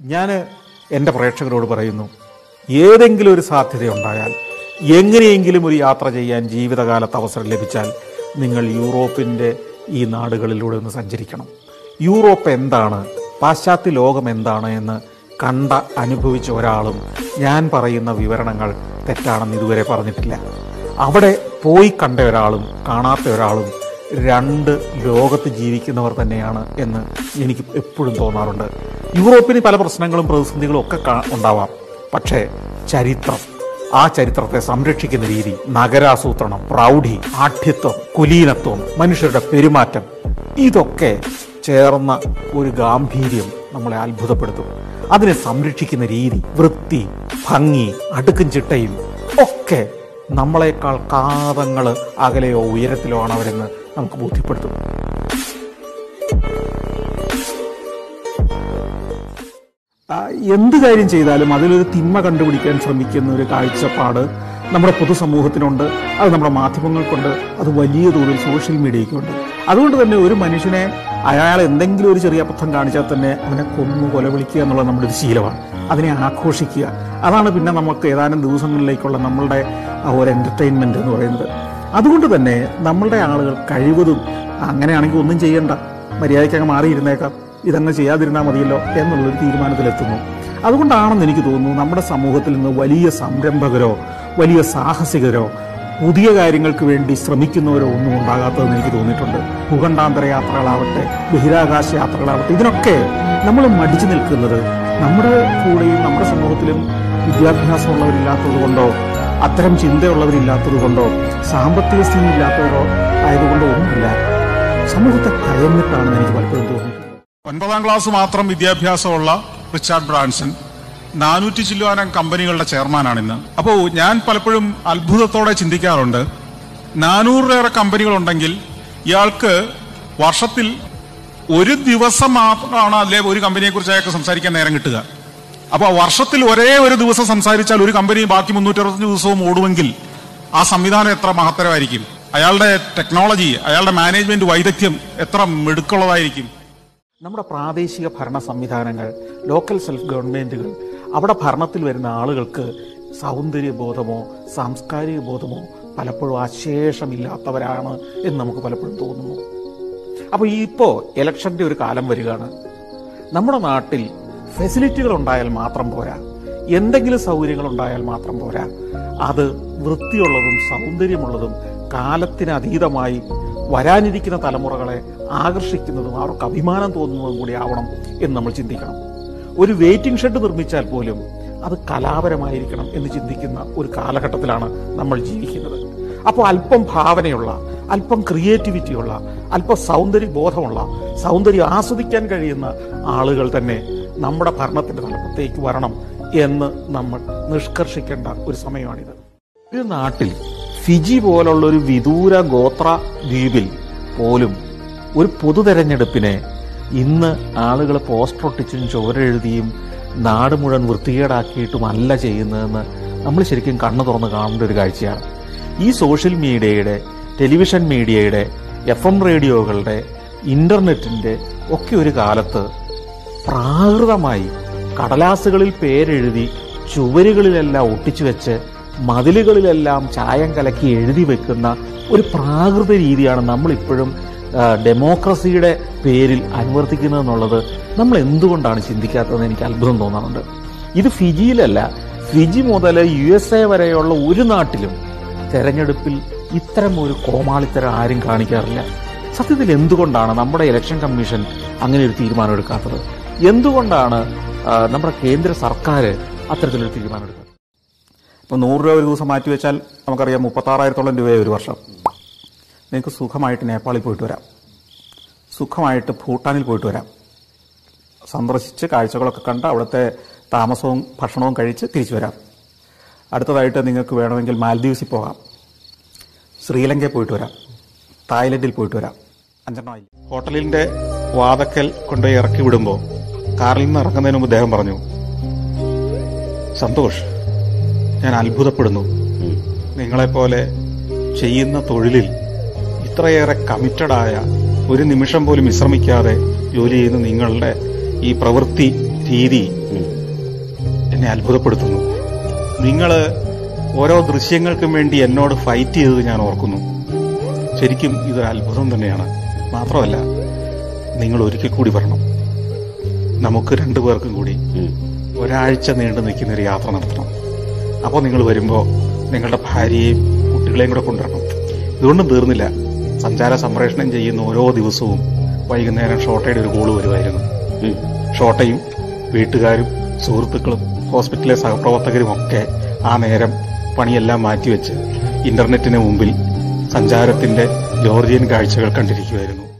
ഞാൻ എൻ്റെ പ്രേക്ഷകരോട് പറയുന്നു ഏതെങ്കിലും ഒരു സാധ്യതയുണ്ടായാൽ എങ്ങനെയെങ്കിലും ഒരു യാത്ര ചെയ്യാൻ ജീവിതകാലത്ത് അവസരം ലഭിച്ചാൽ നിങ്ങൾ യൂറോപ്പിൻ്റെ ഈ നാടുകളിലൂടെ ഒന്ന് സഞ്ചരിക്കണം യൂറോപ്പ് എന്താണ് പാശ്ചാത്യ ലോകം എന്താണ് എന്ന് കണ്ട അനുഭവിച്ച ഒരാളും ഞാൻ പറയുന്ന വിവരണങ്ങൾ തെറ്റാണെന്ന് ഇതുവരെ പറഞ്ഞിട്ടില്ല അവിടെ പോയി കണ്ട ഒരാളും കാണാത്ത ഒരാളും രണ്ട് ലോകത്ത് ജീവിക്കുന്നവർ തന്നെയാണ് എന്ന് എനിക്ക് എപ്പോഴും തോന്നാറുണ്ട് യൂറോപ്പിന് പല പ്രശ്നങ്ങളും പ്രതിസന്ധികളും ഒക്കെ കാ- ഉണ്ടാവാം പക്ഷേ ചരിത്രം ആ ചരിത്രത്തെ സംരക്ഷിക്കുന്ന രീതി നഗരാസൂത്രണം പ്രൗഢി ആഠ്യത്വം കുലീനത്വം മനുഷ്യരുടെ പെരുമാറ്റം ഇതൊക്കെ ചേർന്ന ഒരു ഗാംഭീര്യം നമ്മളെ അത്ഭുതപ്പെടുത്തും അതിനെ സംരക്ഷിക്കുന്ന രീതി വൃത്തി ഭംഗി അടുക്കും ചിട്ടയും ഒക്കെ നമ്മളെക്കാൾ കാതങ്ങൾ അകലെയോ ഉയരത്തിലോ ആണ് അവരെന്ന് നമുക്ക് ബോധ്യപ്പെടുത്തും ആ, എന്ത് കാര്യം ചെയ്താലും അതിലൊരു തിന്മ കണ്ടുപിടിക്കാൻ ശ്രമിക്കുന്ന ഒരു കാഴ്ചപ്പാട് നമ്മുടെ പൊതുസമൂഹത്തിനുണ്ട് അത് നമ്മുടെ മാധ്യമങ്ങൾക്കുണ്ട് അത് വലിയ തോതിൽ സോഷ്യൽ മീഡിയയ്ക്കുണ്ട് അതുകൊണ്ട് തന്നെ ഒരു മനുഷ്യനെ അയാൾ എന്തെങ്കിലും ഒരു ചെറിയ അബദ്ധം കാണിച്ചാൽ തന്നെ അവനെ കൊന്നു കൊലവിളിക്കുക എന്നുള്ളത് നമ്മുടെ ഒരു ശീലമാണ് അതിനെ ആഘോഷിക്കുക അതാണ് പിന്നെ നമുക്ക് ഏതാനും ദിവസങ്ങളിലേക്കുള്ള നമ്മളുടെ ആ ഒരു എന്റർടൈൻമെന്റ് എന്ന് പറയുന്നത് അതുകൊണ്ട് തന്നെ നമ്മളുടെ ആളുകൾ കഴിവതും അങ്ങനെയാണെങ്കിൽ ഒന്നും ചെയ്യണ്ട മര്യാദയ്ക്ക് അങ്ങ് മാറിയിരുന്നേക്കാം ഇതങ്ങ് ചെയ്യാതിരുന്നാൽ മതിയല്ലോ എന്നുള്ളൊരു തീരുമാനത്തിലെത്തുന്നു അതുകൊണ്ടാണെന്ന് എനിക്ക് തോന്നുന്നു നമ്മുടെ സമൂഹത്തിൽ നിന്ന് വലിയ സംരംഭകരോ വലിയ സാഹസികരോ പുതിയ കാര്യങ്ങൾക്ക് വേണ്ടി ശ്രമിക്കുന്നവരോ ഒന്നും ഉണ്ടാകാത്തതെന്ന് എനിക്ക് തോന്നിയിട്ടുണ്ട് ഭൂഖണ്ഡാന്തര യാത്രകളാവട്ടെ ബഹിരാകാശ യാത്രകളാവട്ടെ ഇതിനൊക്കെ നമ്മൾ മടിച്ചു നിൽക്കുന്നത് നമ്മുടെ കൂടെയും നമ്മുടെ സമൂഹത്തിലും വിദ്യാഭ്യാസമുള്ളവരില്ലാത്തത് കൊണ്ടോ അത്തരം ചിന്തയുള്ളവരില്ലാത്തത് കൊണ്ടോ സാമ്പത്തിക സ്ഥിതി ഇല്ലാത്തവരോ ആയതുകൊണ്ടോ ഒന്നുമില്ല സമൂഹത്തെ ഭയന്നിട്ടാണെന്ന് എനിക്ക് പലപ്പോഴും തോന്നുന്നത് ഒൻപതാം ക്ലാസ് മാത്രം വിദ്യാഭ്യാസമുള്ള റിച്ചാർഡ് ബ്രാൻസൺ നാനൂറ്റി ചില്ലുവാനം കമ്പനികളുടെ ചെയർമാനാണ് ഇന്ന് അപ്പോൾ ഞാൻ പലപ്പോഴും അത്ഭുതത്തോടെ ചിന്തിക്കാറുണ്ട് നാനൂറിലേറെ കമ്പനികളുണ്ടെങ്കിൽ ഇയാൾക്ക് വർഷത്തിൽ ഒരു ദിവസം മാത്രമാണ് അതിലെ ഒരു കമ്പനിയെ കുറിച്ച് അയാൾക്ക് സംസാരിക്കാൻ നേരം കിട്ടുക അപ്പോൾ വർഷത്തിൽ ഒരേ ഒരു ദിവസം സംസാരിച്ചാൽ ഒരു കമ്പനി ബാക്കി മുന്നൂറ്ററുപത്തഞ്ച് ദിവസവും ഓടുമെങ്കിൽ ആ സംവിധാനം എത്ര മഹത്തരമായിരിക്കും അയാളുടെ ടെക്നോളജി അയാളുടെ മാനേജ്മെന്റ് വൈദഗ്ധ്യം എത്ര മിടുക്കുള്ളതായിരിക്കും നമ്മുടെ പ്രാദേശിക ഭരണ സംവിധാനങ്ങൾ ലോക്കൽ സെൽഫ് ഗവൺമെന്റുകൾ അവിടെ ഭരണത്തിൽ വരുന്ന ആളുകൾക്ക് സൗന്ദര്യബോധമോ സാംസ്കാരിക ബോധമോ പലപ്പോഴും അശേഷമില്ലാത്തവരാണ് എന്ന് നമുക്ക് പലപ്പോഴും തോന്നുന്നു അപ്പോൾ ഈ ഇപ്പോൾ ഇലക്ഷന്റെ ഒരു കാലം വരികയാണ് നമ്മുടെ നാട്ടിൽ ഫെസിലിറ്റികൾ ഉണ്ടായാൽ മാത്രം പോരാ എന്തെങ്കിലും സൗകര്യങ്ങൾ ഉണ്ടായാൽ മാത്രം പോരാ അത് വൃത്തിയുള്ളതും സൗന്ദര്യമുള്ളതും കാലത്തിന് അതീതമായി വരാനിരിക്കുന്ന തലമുറകളെ ആകർഷിക്കുന്നതും അവർക്ക് അഭിമാനം തോന്നുന്നതും കൂടി ആവണം എന്ന് നമ്മൾ ചിന്തിക്കണം ഒരു വെയിറ്റിംഗ് ഷെഡ് നിർമ്മിച്ചാൽ പോലും അത് കലാപരമായിരിക്കണം എന്ന് ചിന്തിക്കുന്ന ഒരു കാലഘട്ടത്തിലാണ് നമ്മൾ ജീവിക്കുന്നത് അപ്പോൾ അല്പം ഭാവനയുള്ള അല്പം ക്രിയേറ്റിവിറ്റിയുള്ള അല്പം സൗന്ദര്യ ബോധമുള്ള സൗന്ദര്യം ആസ്വദിക്കാൻ കഴിയുന്ന ആളുകൾ തന്നെ നമ്മുടെ ഭരണത്തിന്റെ തലപ്പത്തേക്ക് വരണം എന്ന് നമ്മൾ നിഷ്കർഷിക്കേണ്ട ഒരു സമയമാണിത് ഒരു നാട്ടിൽ ഫിജി പോലുള്ള ഒരു വിദൂര ഗോത്ര ദ്വീപിൽ പോലും ഒരു പൊതു തെരഞ്ഞെടുപ്പിനെ ഇന്ന് ആളുകൾ പോസ്റ്റർ ഒട്ടിച്ചും ചോരെഴുതിയും നാട് മുഴുവൻ വൃത്തികേടാക്കിയിട്ടുമല്ല ചെയ്യുന്നതെന്ന് നമ്മൾ ശരിക്കും കണ്ണു തുറന്ന് കാണേണ്ട ഒരു കാഴ്ചയാണ് ഈ സോഷ്യൽ മീഡിയയുടെ ടെലിവിഷൻ മീഡിയയുടെ എഫ് എം റേഡിയോകളുടെ ഇന്റർനെറ്റിന്റെ ഒക്കെ ഒരു കാലത്ത് പ്രാകൃതമായി കടലാസുകളിൽ പേരെഴുതി ചുവരുകളിലെല്ലാം ഒട്ടിച്ചു വെച്ച് മതിലുകളിലെല്ലാം ചായം കലക്കി എഴുതി വെക്കുന്ന ഒരു പ്രാകൃത രീതിയാണ് നമ്മളിപ്പോഴും ആ, ഡെമോക്രസിയുടെ പേരിൽ അനുവർത്തിക്കുന്നതെന്നുള്ളത് നമ്മൾ എന്തുകൊണ്ടാണ് ചിന്തിക്കാത്തതെന്ന് എനിക്ക് അത്ഭുതം തോന്നാറുണ്ട് ഇത് ഫിജിയിലല്ല ഫിജി മുതൽ യു എസ് എ വരെയുള്ള ഒരു നാട്ടിലും തെരഞ്ഞെടുപ്പിൽ ഇത്തരം ഒരു കോമാളിത്തരം ആരും കാണിക്കാറില്ല സത്യത്തിൽ എന്തുകൊണ്ടാണ് നമ്മുടെ ഇലക്ഷൻ കമ്മീഷൻ അങ്ങനെ ഒരു തീരുമാനം എടുക്കാത്തത് എന്തുകൊണ്ടാണ് ആ, നമ്മുടെ കേന്ദ്ര സർക്കാർ അത്തരത്തിലൊരു തീരുമാനം എടുക്കാത്തത് ഇപ്പൊ നൂറ് രൂപ ഒരു ദിവസം മാറ്റി വെച്ചാൽ നമുക്കറിയാം മുപ്പത്താറായിരത്തോളം രൂപയെ ഒരു വർഷം നിങ്ങൾക്ക് സുഖമായിട്ട് നേപ്പാളിൽ പോയിട്ട് വരാം സുഖമായിട്ട് ഭൂട്ടാനിൽ പോയിട്ട് വരാം സന്ദർശിച്ച് കാഴ്ചകളൊക്കെ കണ്ട് അവിടുത്തെ താമസവും ഭക്ഷണവും കഴിച്ച് തിരിച്ചു വരാം അടുത്തതായിട്ട് നിങ്ങൾക്ക് വേണമെങ്കിൽ മാൽദീവ്സിൽ പോകാം ശ്രീലങ്കയിൽ പോയിട്ട് വരാം തായ്ലൻഡിൽ പോയിട്ട് വരാം അഞ്ചെണ്ണമായി ഹോട്ടലിന്റെ വാതക്കൽ കൊണ്ടുപോയി ഇറക്കി വിടുമ്പോൾ കാറിൽ നിന്ന് ഇറങ്ങുന്നതിന് മുമ്പ് അദ്ദേഹം പറഞ്ഞു സന്തോഷ് ഞാൻ അത്ഭുതപ്പെടുന്നു നിങ്ങളെപ്പോലെ ചെയ്യുന്ന തൊഴിലിൽ ഇത്രയേറെ കമ്മിറ്റഡായ ഒരു നിമിഷം പോലും വിശ്രമിക്കാതെ ജോലി ചെയ്യുന്ന നിങ്ങളുടെ ഈ പ്രവൃത്തി രീതി എന്നെ അത്ഭുതപ്പെടുത്തുന്നു നിങ്ങൾ ഓരോ ദൃശ്യങ്ങൾക്കും വേണ്ടി എന്നോട് ഫൈറ്റ് ചെയ്തത് ഞാൻ ഓർക്കുന്നു ശരിക്കും ഇതൊരു അത്ഭുതം തന്നെയാണ് മാത്രമല്ല നിങ്ങൾ ഒരിക്കൽ കൂടി വരണം നമുക്ക് രണ്ടു പേർക്കും കൂടി ഒരാഴ്ച നീണ്ടു നിൽക്കുന്ന ഒരു യാത്ര നടത്തണം അപ്പോൾ നിങ്ങൾ വരുമ്പോൾ നിങ്ങളുടെ ഭാര്യയെയും കുട്ടികളെയും കൂടെ കൊണ്ടുവരണം ഇതുകൊണ്ടും തീർന്നില്ല സഞ്ചാര സംപ്രേഷണം ചെയ്യുന്ന ഓരോ ദിവസവും വൈകുന്നേരം ഷോട്ടയുടെ ഒരു കോള് വരുമായിരുന്നു ഷോട്ടയും വീട്ടുകാരും സുഹൃത്തുക്കളും ഹോസ്പിറ്റലിലെ സഹപ്രവർത്തകരും ഒക്കെ ആ നേരം പണിയെല്ലാം മാറ്റിവെച്ച് ഇന്റർനെറ്റിന് മുമ്പിൽ സഞ്ചാരത്തിന്റെ ജോർജിയൻ കാഴ്ചകൾ കണ്ടിരിക്കുമായിരുന്നു